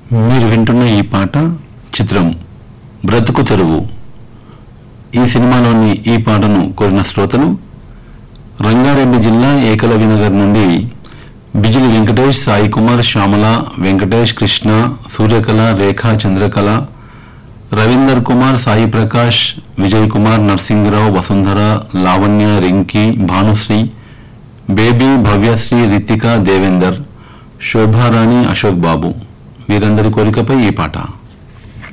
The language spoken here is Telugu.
మీరు వింటున్న ఈ పాట చిత్రం బ్రతుకు తెరువు ఈ సినిమాలోని ఈ పాటను కోరిన శ్రోతలు రంగారెడ్డి జిల్లా ఏకలవ్య నగర్ నుండి బిజిలి వెంకటేష్ సాయి కుమార్ శ్యామల వెంకటేష్ కృష్ణ సూర్యకళ రేఖా చంద్రకళ రవీందర్ కుమార్ సాయి ప్రకాష్ విజయ్ కుమార్ నర్సింగరావు వసుంధర లావణ్య రింకి భానుశ్రీ బేబీ భవ్యశ్రీ రితిక దేవేందర్ శోభారాణి అశోక్ బాబు వీరందరి కోరికపై ఈ పాట